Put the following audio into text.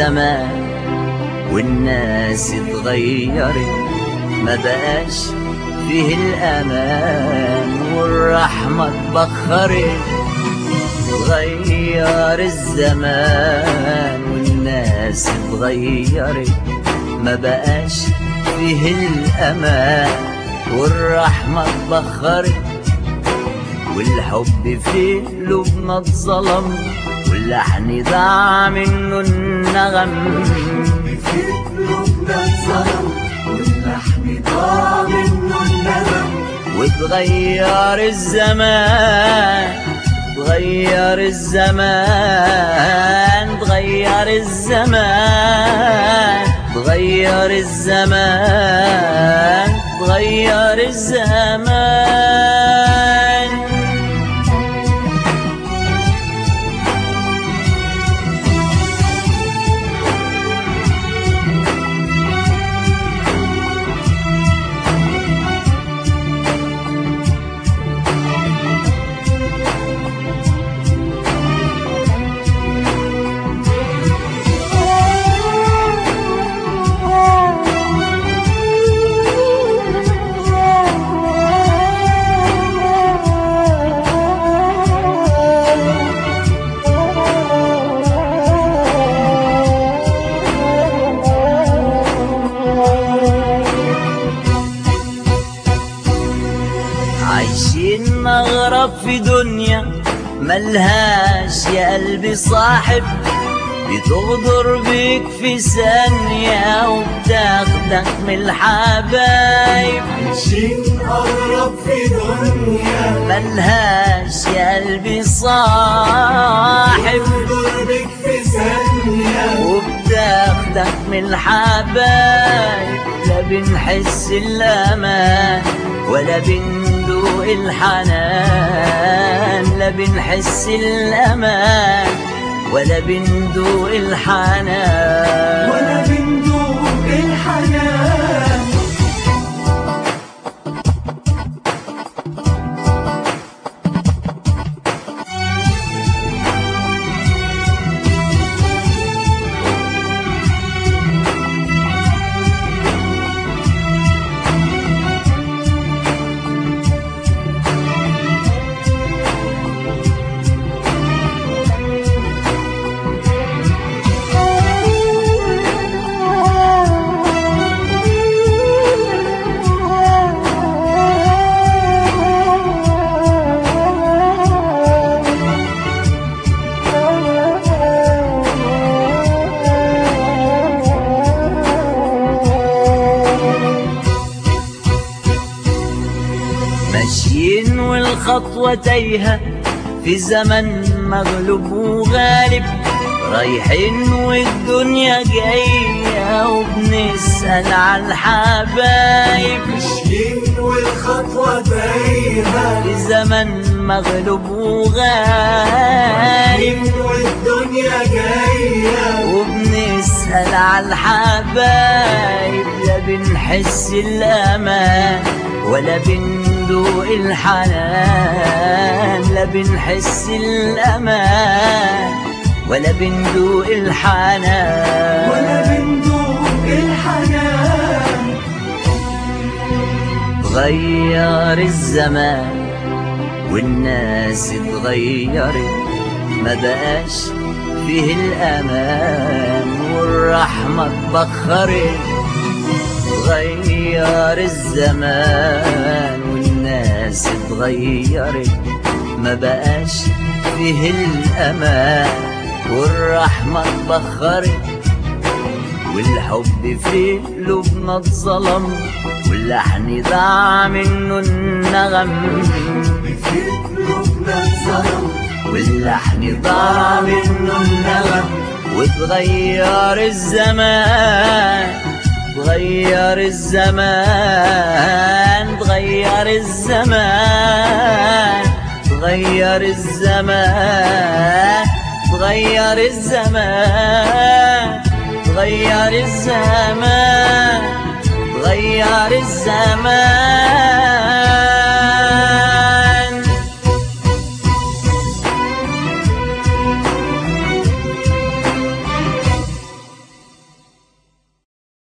الزمان والناس اتغيرت ما بقاش فيه الأمان والرحمة اتبخرت اتغير الزمان والناس اتغيرت ما بقاش فيه الأمان والرحمة اتبخرت والحب في قلوبنا اتظلم واللحن ضاع منه النغم في قلوبنا اتظلم واللحن ضاع منه الندم وتغير الزمان تغير الزمان تغير الزمان تغير الزمان تغير الزمان عايشين نغرب في دنيا ملهاش يا قلبي صاحب بتغدر بيك في ثانية وبتاخدك من الحبايب عايشين قرب في دنيا ملهاش يا قلبي صاحب ضربك في ثانية وبتاخدك من الحبايب لا بنحس الأمان ولا بندوق الحنان لا بنحس الأمان ولا بندوق الحنان ولا بندوق الحنان ماشيين والخطوة تايهة في زمن مغلوب وغالب رايحين والدنيا جاية وبنسأل على الحبايب ماشيين والخطوة تايهة في زمن مغلوب وغالب رايحين والدنيا جاية وبنسأل على الحبايب لا بنحس الأمان ولا بندوق الحنان لا بنحس الأمان ولا بندوق الحنان ولا بندوق الحنان غير الزمان والناس اتغيرت ما بقاش فيه الأمان والرحمة اتبخرت غير الزمان والناس اتغيرت ما بقاش فيه الأمان والرحمة اتبخرت والحب في قلوبنا اتظلم واللحن ضاع منه النغم في قلوبنا اتظلم واللحن ضاع منه النغم وتغير الزمان تغير الزمان تغير الزمان تغير الزمان تغير الزمان تغير الزمان تغير الزمان